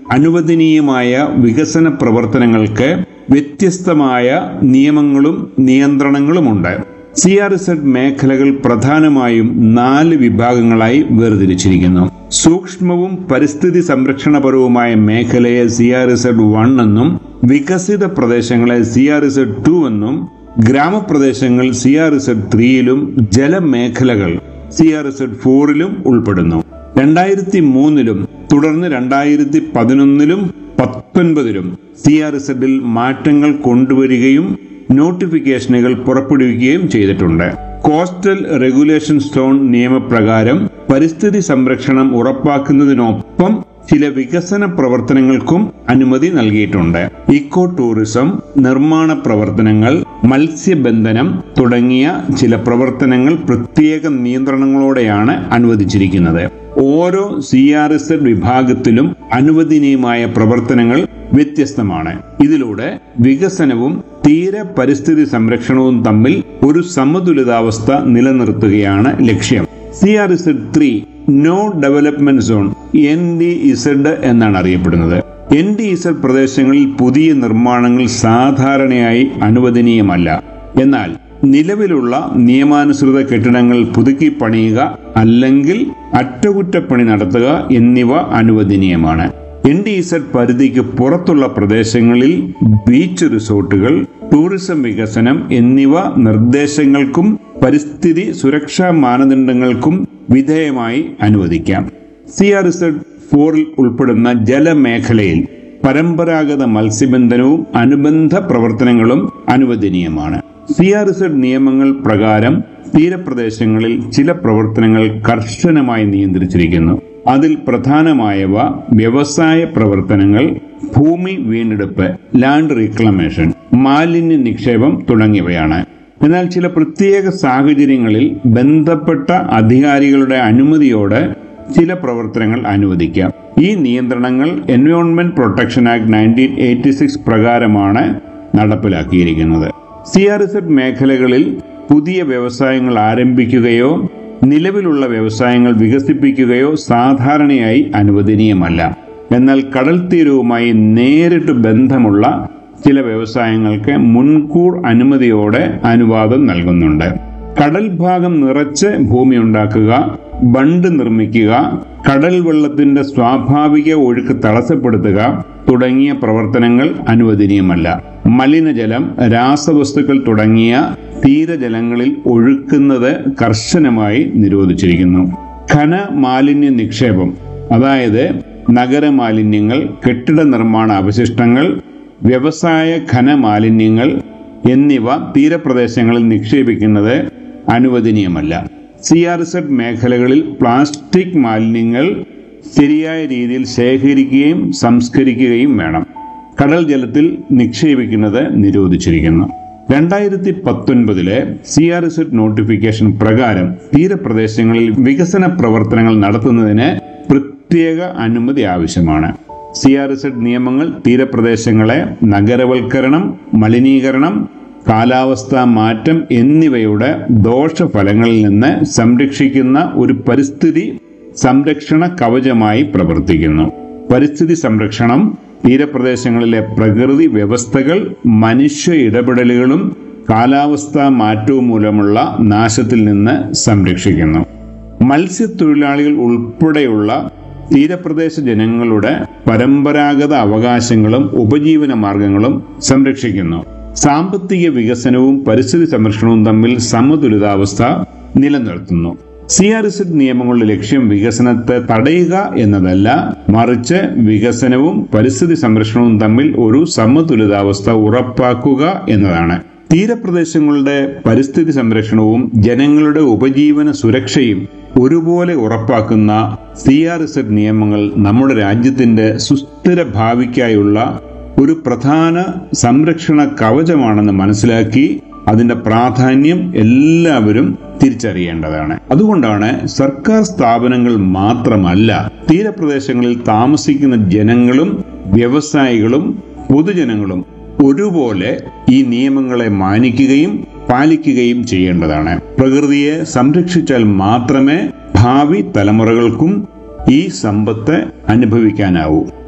അനുവദനീയമായ വികസന പ്രവർത്തനങ്ങൾക്ക് വ്യത്യസ്തമായ നിയമങ്ങളും നിയന്ത്രണങ്ങളുമുണ്ട് സി ആർ ഇസഡ് മേഖലകൾ പ്രധാനമായും നാല് വിഭാഗങ്ങളായി വേർതിരിച്ചിരിക്കുന്നു സൂക്ഷ്മവും പരിസ്ഥിതി സംരക്ഷണപരവുമായ മേഖലയെ സി ആർ ഇസഡ് വൺ എന്നും വികസിത പ്രദേശങ്ങളെ സി ആർ ഇസഡ് ടു എന്നും ഗ്രാമപ്രദേശങ്ങൾ സി ആർ ഇസഡ് ത്രീയിലും ജലമേഖലകൾ സി ആർ ഇസഡ് ഫോറിലും ഉൾപ്പെടുന്നു രണ്ടായിരത്തി മൂന്നിലും തുടർന്ന് രണ്ടായിരത്തി പതിനൊന്നിലും പത്തൊൻപതിലും സി ആർ ഇസഡിൽ മാറ്റങ്ങൾ കൊണ്ടുവരികയും നോട്ടിഫിക്കേഷനുകൾ പുറപ്പെടുവിക്കുകയും ചെയ്തിട്ടുണ്ട് കോസ്റ്റൽ റെഗുലേഷൻ സ്റ്റോൺ നിയമപ്രകാരം പരിസ്ഥിതി സംരക്ഷണം ഉറപ്പാക്കുന്നതിനൊപ്പം ചില വികസന പ്രവർത്തനങ്ങൾക്കും അനുമതി നൽകിയിട്ടുണ്ട് ഇക്കോ ടൂറിസം നിർമ്മാണ പ്രവർത്തനങ്ങൾ മത്സ്യബന്ധനം തുടങ്ങിയ ചില പ്രവർത്തനങ്ങൾ പ്രത്യേക നിയന്ത്രണങ്ങളോടെയാണ് അനുവദിച്ചിരിക്കുന്നത് ഓരോ സി ആർ എസ് എഡ് വിഭാഗത്തിലും അനുവദനീയമായ പ്രവർത്തനങ്ങൾ വ്യത്യസ്തമാണ് ഇതിലൂടെ വികസനവും തീര പരിസ്ഥിതി സംരക്ഷണവും തമ്മിൽ ഒരു സമതുലിതാവസ്ഥ നിലനിർത്തുകയാണ് ലക്ഷ്യം C R Z three no development zone N D Z എന്നാണ് അറിയപ്പെടുന്നത് എൻ ഡി ഇസഡ് പ്രദേശങ്ങളിൽ പുതിയ നിർമ്മാണങ്ങൾ സാധാരണയായി അനുവദനീയമല്ല എന്നാൽ നിലവിലുള്ള നിയമാനുസൃത കെട്ടിടങ്ങൾ പുതുക്കി പണിയുക അല്ലെങ്കിൽ അറ്റകുറ്റപ്പണി നടത്തുക എന്നിവ അനുവദനീയമാണ് എൻ ഡി ഇസഡ് പരിധിക്ക് പുറത്തുള്ള പ്രദേശങ്ങളിൽ ബീച്ച് റിസോർട്ടുകൾ ടൂറിസം വികസനം എന്നിവ നിർദ്ദേശങ്ങൾക്കും പരിസ്ഥിതി സുരക്ഷാ മാനദണ്ഡങ്ങൾക്കും വിധേയമായി അനുവദിക്കാം സി ആർ ഇസഡ് ഫോറിൽ ഉൾപ്പെടുന്ന ജലമേഖലയിൽ പരമ്പരാഗത മത്സ്യബന്ധനവും അനുബന്ധ പ്രവർത്തനങ്ങളും അനുവദനീയമാണ് സി ആർ ഇസഡ് നിയമങ്ങൾ പ്രകാരം തീരപ്രദേശങ്ങളിൽ ചില പ്രവർത്തനങ്ങൾ കർശനമായി നിയന്ത്രിച്ചിരിക്കുന്നു അതിൽ പ്രധാനമായവ വ്യവസായ പ്രവർത്തനങ്ങൾ ഭൂമി വീണ്ടെടുപ്പ് ലാൻഡ് റീക്ലമേഷൻ മാലിന്യ നിക്ഷേപം തുടങ്ങിയവയാണ് എന്നാൽ ചില പ്രത്യേക സാഹചര്യങ്ങളിൽ ബന്ധപ്പെട്ട അധികാരികളുടെ അനുമതിയോടെ ചില പ്രവർത്തനങ്ങൾ അനുവദിക്കാം ഈ നിയന്ത്രണങ്ങൾ environment protection act nineteen eighty six പ്രകാരമാണ് നടപ്പിലാക്കിയിരിക്കുന്നത് സി ആർ ഇസഡ് മേഖലകളിൽ പുതിയ വ്യവസായങ്ങൾ ആരംഭിക്കുകയോ നിലവിലുള്ള വ്യവസായങ്ങൾ വികസിപ്പിക്കുകയോ സാധാരണയായി അനുവദനീയമല്ല എന്നാൽ കടൽ തീരവുമായി നേരിട്ട് ബന്ധമുള്ള ചില വ്യവസായങ്ങൾക്ക് മുൻകൂർ അനുമതിയോടെ അനുവാദം നൽകുന്നുണ്ട് കടൽ ഭാഗം നിറച്ച് ഭൂമി ഉണ്ടാക്കുക ബണ്ട് നിർമ്മിക്കുക കടൽ വെള്ളത്തിന്റെ സ്വാഭാവിക ഒഴുക്ക് തടസ്സപ്പെടുത്തുക തുടങ്ങിയ പ്രവർത്തനങ്ങൾ അനുവദനീയമല്ല മലിനജലം രാസവസ്തുക്കൾ തുടങ്ങിയ തീരജലങ്ങളിൽ ഒഴുക്കുന്നത് കർശനമായി നിരോധിച്ചിരിക്കുന്നു ഖന മാലിന്യ നിക്ഷേപം അതായത് നഗരമാലിന്യങ്ങൾ കെട്ടിട നിർമ്മാണ അവശിഷ്ടങ്ങൾ വ്യവസായ ഖന മാലിന്യങ്ങൾ എന്നിവ തീരപ്രദേശങ്ങളിൽ നിക്ഷേപിക്കുന്നത് അനുവദനീയമല്ല സി ആർ സെഡ് മേഖലകളിൽ പ്ലാസ്റ്റിക് മാലിന്യങ്ങൾ ശരിയായ രീതിയിൽ ശേഖരിക്കുകയും സംസ്കരിക്കുകയും വേണം കടൽ ജലത്തിൽ നിക്ഷേപിക്കുന്നത് നിരോധിച്ചിരിക്കുന്നു രണ്ടായിരത്തി പത്തൊൻപതിലെ സി ആർ എസ് നോട്ടിഫിക്കേഷൻ പ്രകാരം തീരപ്രദേശങ്ങളിൽ വികസന പ്രവർത്തനങ്ങൾ നടത്തുന്നതിന് പ്രത്യേക അനുമതി ആവശ്യമാണ് സി ആർ എസ് നിയമങ്ങൾ തീരപ്രദേശങ്ങളെ നഗരവൽക്കരണം മലിനീകരണം കാലാവസ്ഥാ മാറ്റം എന്നിവയുടെ ദോഷഫലങ്ങളിൽ നിന്ന് സംരക്ഷിക്കുന്ന ഒരു പരിസ്ഥിതി സംരക്ഷണ കവചമായി പ്രവർത്തിക്കുന്നു പരിസ്ഥിതി സംരക്ഷണം തീരപ്രദേശങ്ങളിലെ പ്രകൃതി വ്യവസ്ഥകൾ മനുഷ്യ ഇടപെടലുകളും കാലാവസ്ഥാ മാറ്റവും മൂലമുള്ള നാശത്തിൽ നിന്ന് സംരക്ഷിക്കുന്നു മത്സ്യത്തൊഴിലാളികൾ ഉൾപ്പെടെയുള്ള തീരപ്രദേശ ജനങ്ങളുടെ പരമ്പരാഗത അവകാശങ്ങളും ഉപജീവന മാർഗങ്ങളും സംരക്ഷിക്കുന്നു സാമ്പത്തിക വികസനവും പരിസ്ഥിതി സംരക്ഷണവും തമ്മിൽ സമതുലിതാവസ്ഥ നിലനിർത്തുന്നു സി ആർ എസ് നിയമങ്ങളുടെ ലക്ഷ്യം വികസനത്തെ തടയുക എന്നതല്ല മറിച്ച് വികസനവും പരിസ്ഥിതി സംരക്ഷണവും തമ്മിൽ ഒരു സമതുലിതാവസ്ഥ ഉറപ്പാക്കുക എന്നതാണ് തീരപ്രദേശങ്ങളുടെ പരിസ്ഥിതി സംരക്ഷണവും ജനങ്ങളുടെ ഉപജീവന സുരക്ഷയും ഒരുപോലെ ഉറപ്പാക്കുന്ന സി ആർ എസ് നിയമങ്ങൾ നമ്മുടെ രാജ്യത്തിന്റെ സുസ്ഥിര ഭാവിക്കായുള്ള ഒരു പ്രധാന സംരക്ഷണ കവചമാണെന്ന് മനസ്സിലാക്കി അതിന്റെ പ്രാധാന്യം എല്ലാവരും തിരിച്ചറിയേണ്ടതാണ് അതുകൊണ്ടാണ് സർക്കാർ സ്ഥാപനങ്ങൾ മാത്രമല്ല തീരപ്രദേശങ്ങളിൽ താമസിക്കുന്ന ജനങ്ങളും വ്യവസായികളും പൊതുജനങ്ങളും ഒരുപോലെ ഈ നിയമങ്ങളെ മാനിക്കുകയും പാലിക്കുകയും ചെയ്യേണ്ടതാണ് പ്രകൃതിയെ സംരക്ഷിച്ചാൽ മാത്രമേ ഭാവി തലമുറകൾക്കും ഈ സമ്പത്ത് അനുഭവിക്കാനാവൂ